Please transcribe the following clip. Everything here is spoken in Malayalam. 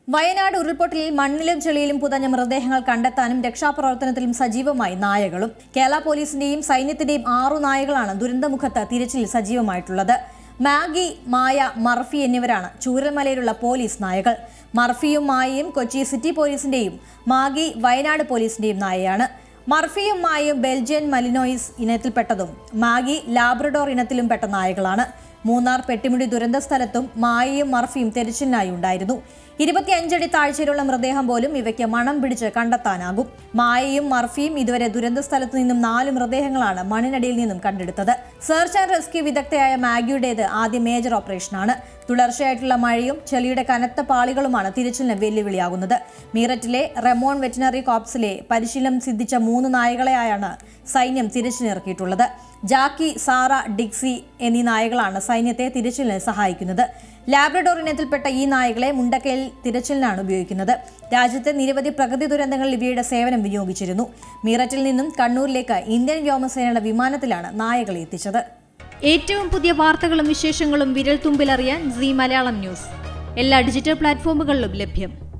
വയനാട് ഉരുൾപൊട്ടലിൽ മണ്ണിലും ചെളിയിലും പുതഞ്ഞ മൃതദേഹങ്ങൾ കണ്ടെത്താനും രക്ഷാപ്രവർത്തനത്തിലും സജീവമായി നായകളും കേരള പോലീസിന്റെയും സൈന്യത്തിന്റെയും ആറു നായകളാണ് ദുരന്തമുഖത്ത് തിരച്ചിലിൽ സജീവമായിട്ടുള്ളത് മാഗി മായ മർഫി എന്നിവരാണ് ചൂരൽമലയിലുള്ള പോലീസ് നായകൾ മർഫിയും മായയും കൊച്ചി സിറ്റി പോലീസിന്റെയും മാഗി വയനാട് പോലീസിന്റെയും നായയാണ് മർഫിയും മായയും ബെൽജിയൻ മലിനോയിസ് ഇനത്തിൽപ്പെട്ടതും മാഗി ലാബ്രഡോർ ഇനത്തിലും പെട്ട നായകളാണ് മൂന്നാർ പെട്ടിമുടി ദുരന്ത സ്ഥലത്തും മായയും മർഫിയും തെരച്ചിലിനായി ഉണ്ടായിരുന്നു ഇരുപത്തിയഞ്ചടി താഴ്ചയിലുള്ള മൃതദേഹം പോലും ഇവയ്ക്ക് മണം പിടിച്ച് കണ്ടെത്താനാകും മായയും മർഫിയും ഇതുവരെ ദുരന്ത സ്ഥലത്തു നിന്നും നാല് മൃതദേഹങ്ങളാണ് മണ്ണിനടിയിൽ നിന്നും കണ്ടെടുത്തത് സെർച്ച് ആൻഡ് റെസ്ക്യൂ വിദഗ്ധയായ മാഗിയുടേത് ആദ്യ മേജർ ഓപ്പറേഷനാണ് തുടർച്ചയായിട്ടുള്ള മഴയും ചെളിയുടെ കനത്ത പാളികളുമാണ് തിരച്ചിലിന് വെല്ലുവിളിയാകുന്നത് മീററ്റിലെ റെമോൺ വെറ്റിനറി കോപ്സിലെ പരിശീലനം സിദ്ധിച്ച മൂന്ന് നായകളെയാണ് സൈന്യം തിരച്ചിലിറക്കിയിട്ടുള്ളത് ജാക്കി സാറ ഡിക്സി എന്നീ നായകളാണ് സൈന്യത്തെ തിരച്ചിലിന് സഹായിക്കുന്നത് ലാബ്രഡോർ ഇനത്തിൽപ്പെട്ട ഈ നായകളെ മുണ്ടക്കയിൽ തിരച്ചിലിനാണ് ഉപയോഗിക്കുന്നത് രാജ്യത്തെ നിരവധി പ്രകൃതി ദുരന്തങ്ങളിൽ ഇവയുടെ സേവനം വിനിയോഗിച്ചിരുന്നു മീററ്റിൽ നിന്നും കണ്ണൂരിലേക്ക് ഇന്ത്യൻ വ്യോമസേനയുടെ വിമാനത്തിലാണ് നായകളെ എത്തിച്ചത് ഏറ്റവും പുതിയ വാർത്തകളും വിശേഷങ്ങളും വിരൽ തുമ്പിലറിയാൻ സി മലയാളം ന്യൂസ് എല്ലാ ഡിജിറ്റൽ പ്ലാറ്റ്ഫോമുകളിലും ലഭ്യം